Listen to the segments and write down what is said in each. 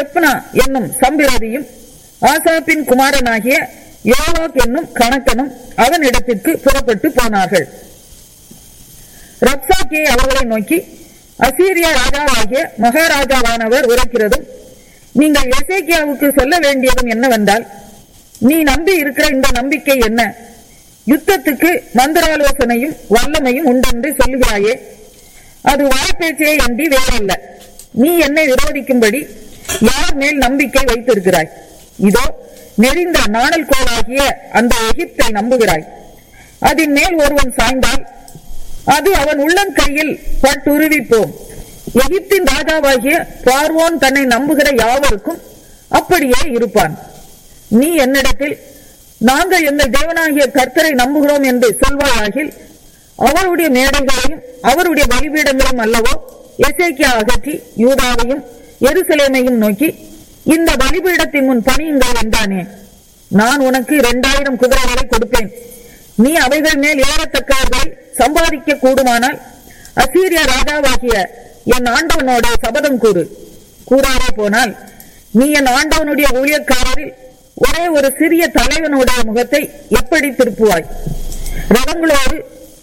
செப்னா என்னும் சம்பிரதியும் ஆசாப்பின் குமாரனாகிய யோவாக் என்னும் கணக்கனும் அவனிடத்திற்கு புறப்பட்டு போனார்கள் ரப்சாக்கே அவர்களை நோக்கி அசீரியா ராஜாவாகிய மகாராஜாவானவர் உரைக்கிறதும் நீங்கள் எசேக்கியாவுக்கு சொல்ல வேண்டியதும் என்னவென்றால் நீ நம்பி இருக்கிற இந்த நம்பிக்கை என்ன யுத்தத்துக்கு மந்திராலோசனையும் வல்லமையும் உண்டென்று சொல்லுகிறாயே அது வாய்ப்பேச்சே அன்றி வேறல்ல நீ என்னை விரோதிக்கும்படி யார் மேல் நம்பிக்கை வைத்திருக்கிறாய் இதோ நெறிந்த நாணல் கோலாகிய அந்த எகிப்தை நம்புகிறாய் அதன் மேல் ஒருவன் சாய்ந்தால் அது அவன் உள்ளங்கையில் பட்டுருவிப்போம் எகிப்தின் ராஜாவாகிய பார்வோன் தன்னை நம்புகிற யாவருக்கும் அப்படியே இருப்பான் நீ என்னிடத்தில் நாங்கள் எங்கள் தேவனாகிய கர்த்தரை நம்புகிறோம் என்று சொல்வாயாகில் அவருடைய மேடைகளையும் அவருடைய பலிபீடங்களையும் அல்லவோ எசேக்கியா அகற்றி யூதாவையும் எருசலேமையும் நோக்கி இந்த பலிபீடத்தின் முன் பணியுங்கள் என்றானே நான் உனக்கு இரண்டாயிரம் குதிரைகளை கொடுப்பேன் நீ அவைகள் மேல் ஏறத்தக்கவர்களை சம்பாதிக்க கூடுமானால் அசீரிய ராஜாவாகிய என் ஆண்டவனோட சபதம் கூறு கூறாரே போனால் நீ என் ஆண்டவனுடைய ஊழியக்காரரில் ஒரே ஒரு சிறிய தலைவனுடைய முகத்தை எப்படி திருப்புவாய் ரதங்களோடு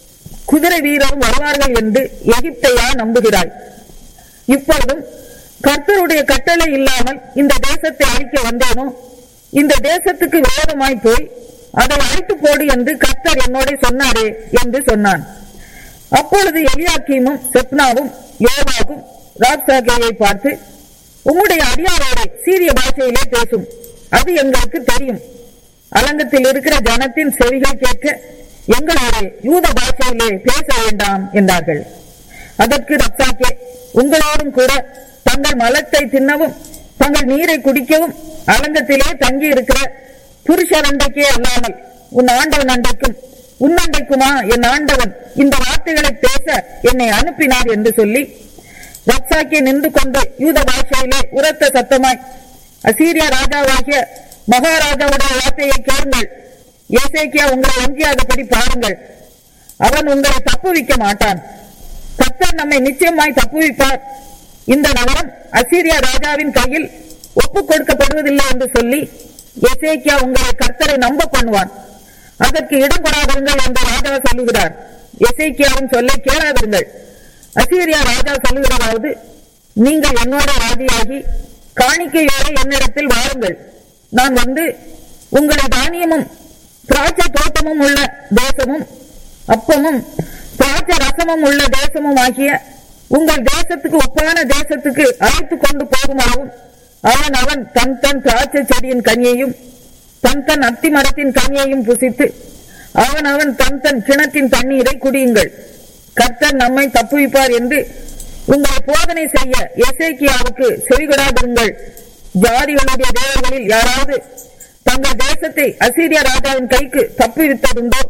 குதிரை வீரரும் வருவார்கள் என்று எகிப்தையா நம்புகிறாய் இப்பொழுதும் கர்த்தருடைய கட்டளை இல்லாமல் இந்த தேசத்தை அழிக்க வந்தேனோ இந்த தேசத்துக்கு விரோதமாய் போய் அதை அழித்து போடு என்று கர்த்தர் என்னோட சொன்னாரே என்று சொன்னான் அப்பொழுது எலியாக்கீமும் செப்னாவும் யோவாகும் ராப்சாகேயை பார்த்து உம்முடைய அடியாரோட சீரிய பாஷையிலே பேசும் அது எங்களுக்கு தெரியும் அலங்கத்தில் இருக்கிற ஜனத்தின் செவிகள் கேட்க எங்களோட யூத பாஷையிலே பேச வேண்டாம் என்றார்கள் அதற்கு ரப்சாக்கே உங்களோடும் கூட தங்கள் மலத்தை தின்னவும் தங்கள் நீரை குடிக்கவும் அலங்கத்திலே தங்கி இருக்கிற புருஷர் அண்டைக்கே அல்லாமல் உன் ஆண்டவன் அண்டைக்கும் உன் அண்டைக்குமா என் ஆண்டவன் இந்த வார்த்தைகளை பேச என்னை அனுப்பினார் என்று சொல்லி ரப்சாக்கே நின்று கொண்டு யூத பாஷையிலே உரத்த சத்தமாய் அசீரியா ராஜாவாகிய மகாராஜாவுடைய வார்த்தையை கேளுங்கள் ஏசேக்கியா உங்களை வங்கியாதபடி பாருங்கள் அவன் உங்களை தப்புவிக்க மாட்டான் கர்த்தர் நம்மை நிச்சயமாய் தப்புவிப்பார் இந்த நகரம் அசீரியா ராஜாவின் கையில் ஒப்புக் கொடுக்கப்படுவதில்லை என்று சொல்லி எசேக்கியா உங்களை கர்த்தரை நம்ப பண்ணுவான் அதற்கு இடம் கொடாதிருங்கள் என்று ராஜா சொல்லுகிறார் எசேக்கியாவின் சொல்லை கேளாதிருங்கள் அசீரியா ராஜா சொல்லுகிறதாவது நீங்கள் என்னோட வாதியாகி காணிக்கையோடு என்னிடத்தில் வாருங்கள் நான் வந்து உங்களை தானியமும் திராட்சை தோட்டமும் உள்ள தேசமும் அப்பமும் திராட்சை ரசமும் உள்ள தேசமும் ஆகிய உங்கள் தேசத்துக்கு ஒப்பான தேசத்துக்கு அழைத்து கொண்டு போகுமாவும் அவன் அவன் தன் தன் திராட்சை செடியின் கனியையும் தன் தன் அத்தி மரத்தின் கனியையும் புசித்து அவன் அவன் தன் தன் கிணற்றின் தண்ணீரை குடியுங்கள் கர்த்தர் நம்மை தப்புவிப்பார் என்று உங்களை போதனை செய்ய எசேக்கியாவுக்கு செவிகொடாதிருங்கள் ஜாதிகளுடைய தேவர்களில் யாராவது தங்கள் தேசத்தை அசீரிய ராஜாவின் கைக்கு தப்புவித்ததுண்டோ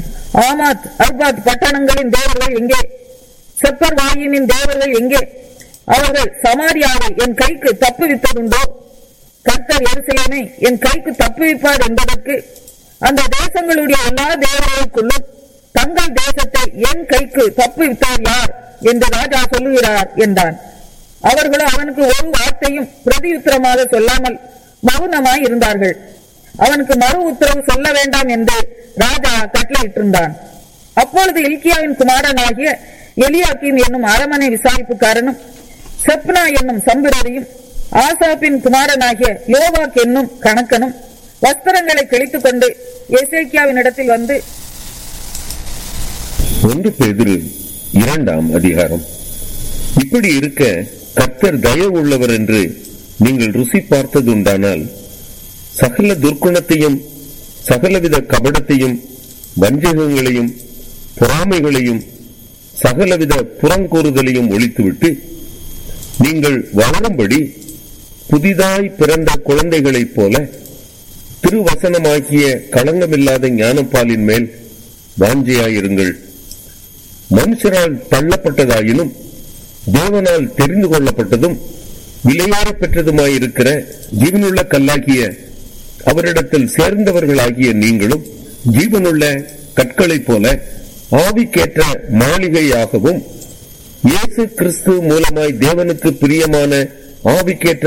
ஆமாத் அர்பாத் பட்டணங்களின் தேவர்கள் எங்கே செப்பர் வாயினின் தேவர்கள் எங்கே அவர்கள் சமாரியாவை என் கைக்கு தப்புவித்ததுண்டோ கர்த்தர் எருசலேமை என் கைக்கு தப்புவிப்பார் என்பதற்கு அந்த தேசங்களுடைய எல்லா தேவர்களுக்குள்ளும் தங்கள் தேசத்தை என் கைக்கு தப்புவித்தார் யார் என்று ராஜா சொல்லுகிறார் என்றான் அவர்களோ அவனுக்கு ஒரு வார்த்தையும் பிரதியுத்தரமாக சொல்லாமல் மௌனமாய் இருந்தார்கள் அவனுக்கு மறு உத்தரவு சொல்ல வேண்டாம் என்று ராஜா கட்டளையிட்டிருந்தான் அப்பொழுது இல்கியாவின் குமாரனாகிய எலியாக்கிம் என்னும் அரமனை விசாரிப்புக்காரனும் செப்னா என்னும் சம்பிரதியும் ஆசாப்பின் குமாரனாகிய யோவாக் என்னும் கணக்கனும் வஸ்திரங்களை கிழித்துக் கொண்டு எசேக்கியாவின் இடத்தில் வந்து ஒன்று பேதுரு இரண்டாம் அதிகாரம் இப்படி இருக்க கர்த்தர் தயவு உள்ளவர் என்று நீங்கள் ருசி பார்த்ததுண்டானால் சகல துர்க்குணத்தையும் சகலவித கபடத்தையும் வஞ்சகங்களையும் பொறாமைகளையும் சகலவித புறங்கூறுதலையும் ஒழித்துவிட்டு நீங்கள் வளரும்படி புதிதாய் பிறந்த குழந்தைகளைப் போல திருவசனமாகிய களங்கமில்லாத ஞானப்பாலின் மேல் வாஞ்சையாயிருங்கள் மனுஷரால் தள்ளப்பட்டதாயினும் தேவனால் தெரிந்து கொள்ளப்பட்டதும் விலையாற பெற்றதுமாயிருக்கிற ஜீவனுள்ள கல்லாகிய அவரிடத்தில் சேர்ந்தவர்களாகிய நீங்களும் ஜீவனுள்ள கற்களைப் போல ஆவிக்கேற்ற மாளிகையாகவும் இயேசு கிறிஸ்து மூலமாய் தேவனுக்கு பிரியமான ஆவிக்கேற்ற